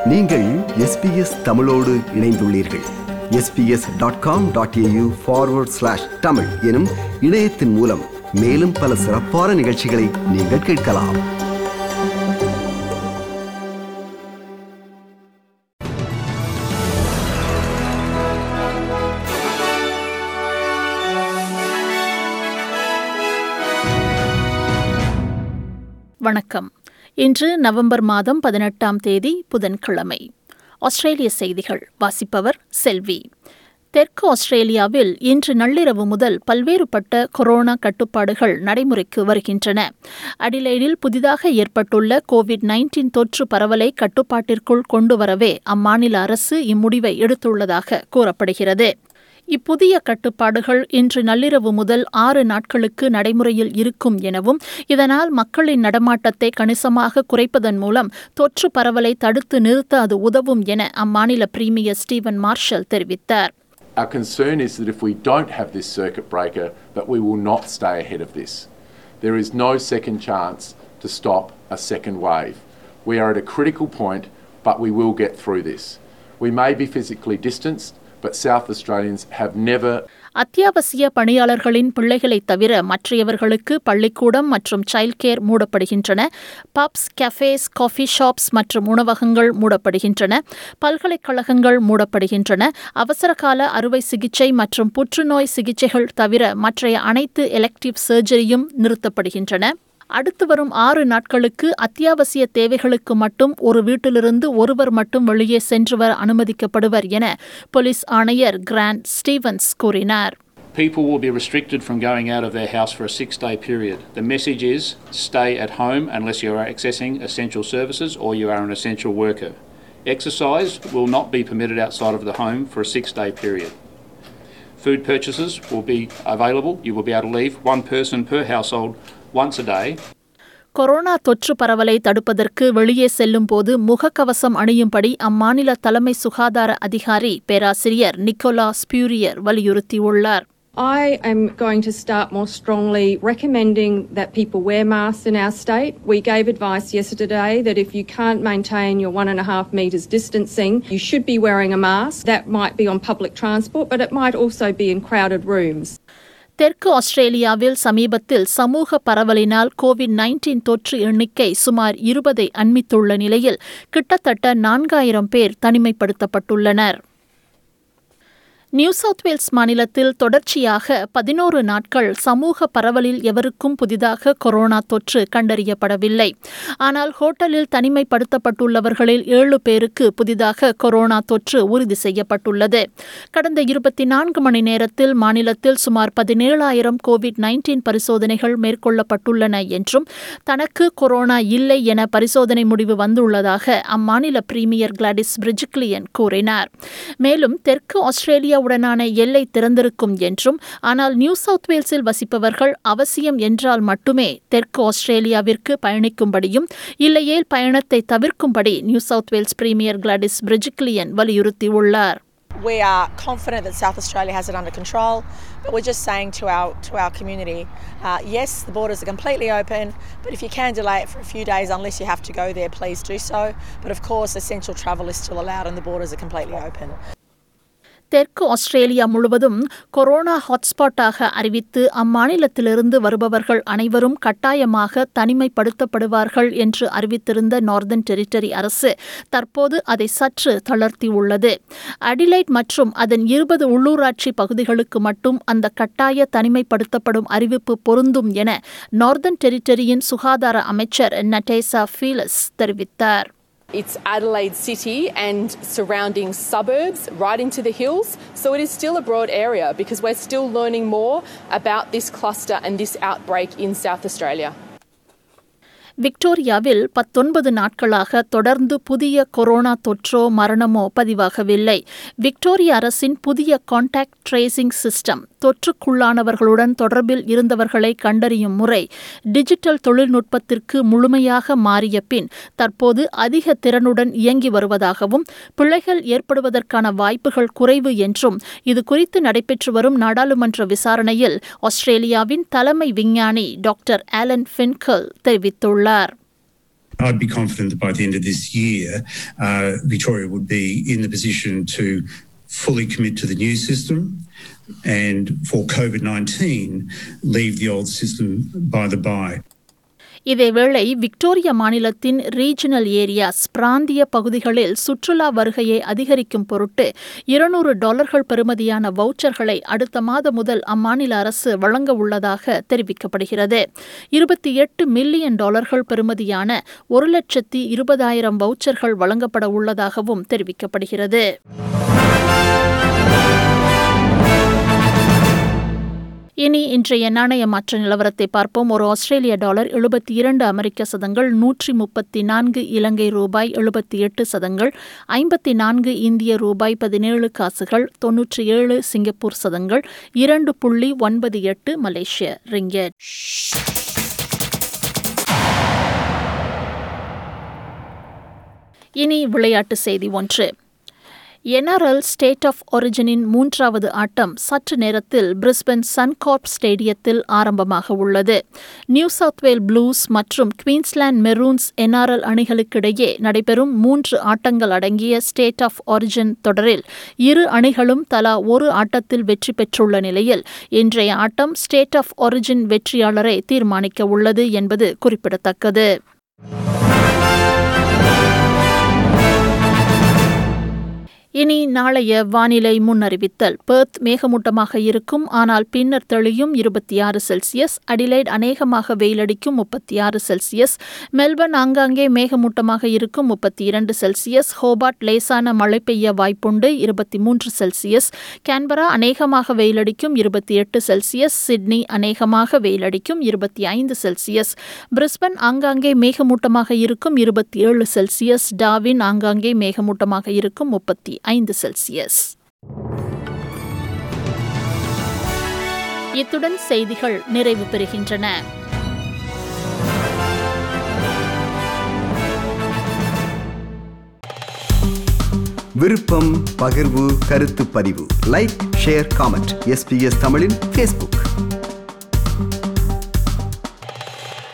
நீங்கள் எஸ்பிஎஸ் தமிழோடு இணைந்துள்ளீர்கள் SBS dot com dot AU forward slash Tamil எனும் இணையத்தின் மூலம் மேலும் பல சிறப்பான நிகழ்ச்சிகளை நீங்கள் கேட்கலாம் வணக்கம் இன்று நவம்பர் மாதம் பதினெட்டாம் தேதி புதன்கிழமை ஆஸ்திரேலிய செய்திகள் வாசிப்பவர் செல்வி தெற்கு ஆஸ்திரேலியாவில் இன்று நள்ளிரவு முதல் பல்வேறுபட்ட கொரோனா கட்டுப்பாடுகள் நடைமுறைக்கு வருகின்றன அடிலைடில் புதிதாக ஏற்பட்டுள்ள கோவிட் நைன்டீன் தொற்று பரவலை கட்டுப்பாட்டிற்குள் கொண்டுவரவே அம்மாநில அரசு இம்முடிவை எடுத்துள்ளதாக கூறப்படுகிறது இப்புதிய கட்டுப்பாடுகள் இன்று நள்ளிரவு முதல் ஆறு நாட்களுக்கு நடைமுறையில் இருக்கும் எனவும் இதனால் மக்களின் நடமாட்டத்தை கணிசமாக குறைப்பதன் மூலம் தொற்று பரவலை தடுத்து நிறுத்த அது உதவும் என அம்மாநில பிரீமியர் ஸ்டீவன் மார்ஷல் தெரிவித்தார் Our concern is that if we don't have this circuit breaker, that we will not stay ahead of this. There is no second chance to stop a second wave. We are at a critical point, but we will get through this. We may be physically distanced, but South Australians have never அத்தியாவசிய பணியாளர்களின் பிள்ளைகளைத் தவிர மற்றையவர்களுக்கு பள்ளிக்கூடம் மற்றும் child care மூடப்படுகின்றன pubs cafes coffee shops மற்றும் உணவகங்கள் மூடப்படுகின்றன பல்கலைக்கழகங்கள் மூடப்படுகின்றன அவசரகால அறுவை சிகிச்சை மற்றும் புற்றுநோய் சிகிச்சைகள் தவிர மற்றைய அனைத்து எலெக்டிவ் சர்ஜரியும் நிறுத்தப்படுகின்றன அடுத்து வரும் ஆறு நாட்களுக்கு அத்தியாவசிய தேவைகளுக்கு மட்டும் ஒரு வீட்டிலிருந்து ஒருவர் மட்டும் வெளியே சென்று வர அனுமதிக்கப்படுவர் என போலீஸ் ஆணையர் கிராண்ட் ஸ்டீவன்ஸ் கூறினார் People will be restricted from going out of their house for a six day period. The message is stay at home unless you are accessing essential services or you are an essential worker. Exercise will not be permitted outside of the home for a six day period. Food purchases will be available. You will be able to leave one person per household once a day corona தொற்று பரவலை தடுப்பதற்கு வெளியே செல்லும் போது முகக்கவசம் அணியும்படி அம்மாநில தலைமை சுகாதார அதிகாரி பேராசிரியர் நிக்கோலா ஸ்பியூரியர் வலியுறுத்தியுள்ளார் I am going to start more strongly recommending that people wear masks in our state. We gave advice yesterday that if you can't maintain your one and a half metres distancing, you should be wearing a mask. That might be on public transport, but it might also be in crowded rooms. தெற்கு ஆஸ்திரேலியாவில் சமீபத்தில் சமூக பரவலினால் Covid nineteen தொற்று எண்ணிக்கை சுமார் இருபதை அண்மித்துள்ள நிலையில் கிட்டத்தட்ட நான்காயிரம் பேர் தனிமைப்படுத்தப்பட்டுள்ளனர் நியூ சவுத் வேல்ஸ் மாநிலத்தில் தொடர்ச்சியாக பதினோரு நாட்கள் சமூக பரவலில் எவருக்கும் புதிதாக கொரோனா தொற்று கண்டறியப்படவில்லை ஆனால் ஹோட்டலில் தனிமைப்படுத்தப்பட்டுள்ளவர்களில் ஏழு பேருக்கு புதிதாக கொரோனா தொற்று உறுதி செய்யப்பட்டுள்ளது கடந்த இருபத்தி நான்கு மணி நேரத்தில் மாநிலத்தில் சுமார் பதினேழாயிரம் கோவிட் நைன்டீன் பரிசோதனைகள் மேற்கொள்ளப்பட்டுள்ளன என்றும் தனக்கு கொரோனா இல்லை என பரிசோதனை முடிவு வந்துள்ளதாக அம்மாநில பிரீமியர் கிளாடிஸ் பிரிஜிக்லியன் கூறினார் மேலும் தெற்கு ஆஸ்திரேலியா உடனான எல்லை திறந்திருக்கும் என்றும் ஆனால் நியூ சவுத் வேல்ஸில் வசிப்பவர்கள் அவசியம் என்றால் மட்டுமே தெற்கு ஆஸ்திரேலியாவிற்கு பயணிக்கும்படியும் இல்லையேல் பயணத்தை தவிர்க்கும்படி New South Wales premier Gladys Berejiklian வலியுறுத்தியுள்ளார் We are confident that South Australia has it under control, but we're just saying to our to our community, uh, yes, the borders are completely open, but if you can delay it for a few days, unless you have to go there, please do so. But of course, essential travel is still allowed, and the borders are completely open. தெற்கு Australia முழுவதும் corona ஹாட்ஸ்பாட்டாக அறிவித்து அம்மாநிலத்திலிருந்து வருபவர்கள் அனைவரும் கட்டாயமாக தனிமைப்படுத்தப்படுவார்கள் என்று அறிவித்திருந்த northern territory அரசு தற்போது அதை சற்று தளர்த்தியுள்ளது அடிலைட் மற்றும் அதன் இருபது உள்ளூராட்சி பகுதிகளுக்கு மட்டும் அந்த கட்டாய தனிமைப்படுத்தப்படும் அறிவிப்பு பொருந்தும் என நார்தன் டெரிட்டரியின் சுகாதார அமைச்சர் நட்டேசா ஃபீலஸ் தெரிவித்தார் It's Adelaide City and surrounding suburbs right into the hills. So it is still a broad area because we're still learning more about this cluster and this outbreak in South Australia. விக்டோரியாவில் பத்தொன்பது நாட்களாக தொடர்ந்து புதிய corona தொற்றோ மரணமோ பதிவாகவில்லை Victoria அரசின் புதிய contact tracing system தொற்றுக்குள்ளானவர்களுடன் தொடர்பில் இருந்தவர்களை கண்டறியும் முறை டிஜிட்டல் தொழில்நுட்பத்திற்கு முழுமையாக மாறிய பின் தற்போது அதிக திறனுடன் இயங்கி வருவதாகவும் பிழைகள் ஏற்படுவதற்கான வாய்ப்புகள் குறைவு என்றும் இது குறித்து நடைபெற்று வரும் நாடாளுமன்ற விசாரணையில் ஆஸ்திரேலியாவின் தலைமை விஞ்ஞானி டாக்டர் ஆலன் ஃபின்கல் தெரிவித்துள்ளார் I'd be confident that by the end of this year, uh, Victoria would be in the position to fully commit to the new system and for COVID 19, leave the old system by the by. இதேவேளை Victoria மாநிலத்தின் regional areas பிராந்திய பகுதிகளில் சுற்றுலா வருகையை அதிகரிக்கும் பொருட்டு இருநூறு டாலர்கள் பெறுமதியான வவுச்சர்களை அடுத்த மாதம் முதல் அம்மாநில அரசு வழங்க உள்ளதாக தெரிவிக்கப்படுகிறது இருபத்தி எட்டு மில்லியன் டாலர்கள் பெறுமதியான ஒரு லட்சத்தி இருபதாயிரம் வவுச்சர்கள் வழங்கப்பட உள்ளதாகவும் தெரிவிக்கப்படுகிறது இனி இன்றைய நாணய மாற்ற நிலவரத்தை பார்ப்போம் ஒரு ஆஸ்திரேலிய டாலர் எழுபத்தி இரண்டு அமெரிக்க சதங்கள் நூற்றி முப்பத்தி நான்கு இலங்கை ரூபாய் எழுபத்தி எட்டு சதங்கள் ஐம்பத்தி நான்கு இந்திய ரூபாய் பதினேழு காசுகள் தொன்னூற்றி ஏழு சிங்கப்பூர் சதங்கள் இரண்டு புள்ளி ஒன்பது எட்டு மலேசிய ரிங்கெட் இனி விளையாட்டு செய்தி ஒன்று என்ஆர்எல் ஸ்டேட் ஆஃப் ஒரிஜினின் மூன்றாவது ஆட்டம் சற்று நேரத்தில் பிரிஸ்பன் சன்கார்ப் ஸ்டேடியத்தில் ஆரம்பமாக உள்ளது நியூ சவுத் வேல் ப்ளூஸ் மற்றும் குவீன்ஸ்லாந்து மெரூன்ஸ் என்ஆர்எல் அணிகளுக்கிடையே நடைபெறும் மூன்று ஆட்டங்கள் அடங்கிய ஸ்டேட் ஆஃப் ஒரிஜின் தொடரில் இரு அணிகளும் தலா ஒரு ஆட்டத்தில் வெற்றி பெற்றுள்ள நிலையில் இன்றைய ஆட்டம் ஸ்டேட் ஆஃப் ஒரிஜின் வெற்றியாளரை தீர்மானிக்க உள்ளது என்பது குறிப்பிடத்தக்கது இனி நாளைய வானிலை முன்னறிவித்தல் பெர்த் மேகமூட்டமாக இருக்கும் ஆனால் பின்னர் தெளியும் இருபத்தி ஆறு செல்சியஸ் அடிலைட் அநேகமாக வெயிலடிக்கும் முப்பத்தி ஆறு செல்சியஸ் மெல்பர்ன் ஆங்காங்கே மேகமூட்டமாக இருக்கும் முப்பத்தி இரண்டு செல்சியஸ் ஹோபார்ட் லேசான மழை பெய்ய வாய்ப்புண்டு இருபத்தி மூன்று செல்சியஸ் கேன்பரா அநேகமாக வெயிலடிக்கும் இருபத்தி எட்டு செல்சியஸ் சிட்னி அநேகமாக வெயிலடிக்கும் இருபத்தி ஐந்து செல்சியஸ் பிரிஸ்பன் ஆங்காங்கே மேகமூட்டமாக இருக்கும் இருபத்தி ஏழு செல்சியஸ் டாவின் ஆங்காங்கே மேகமூட்டமாக இருக்கும் முப்பத்தி ஐந்து செல்சியஸ் இத்துடன் செய்திகள் நிறைவு பெறுகின்றன விருப்பம் பகிர்வு கருத்து பதிவு லைக் ஷேர் காமெண்ட் எஸ்பிஎஸ் தமிழின் ஃபேஸ்புக்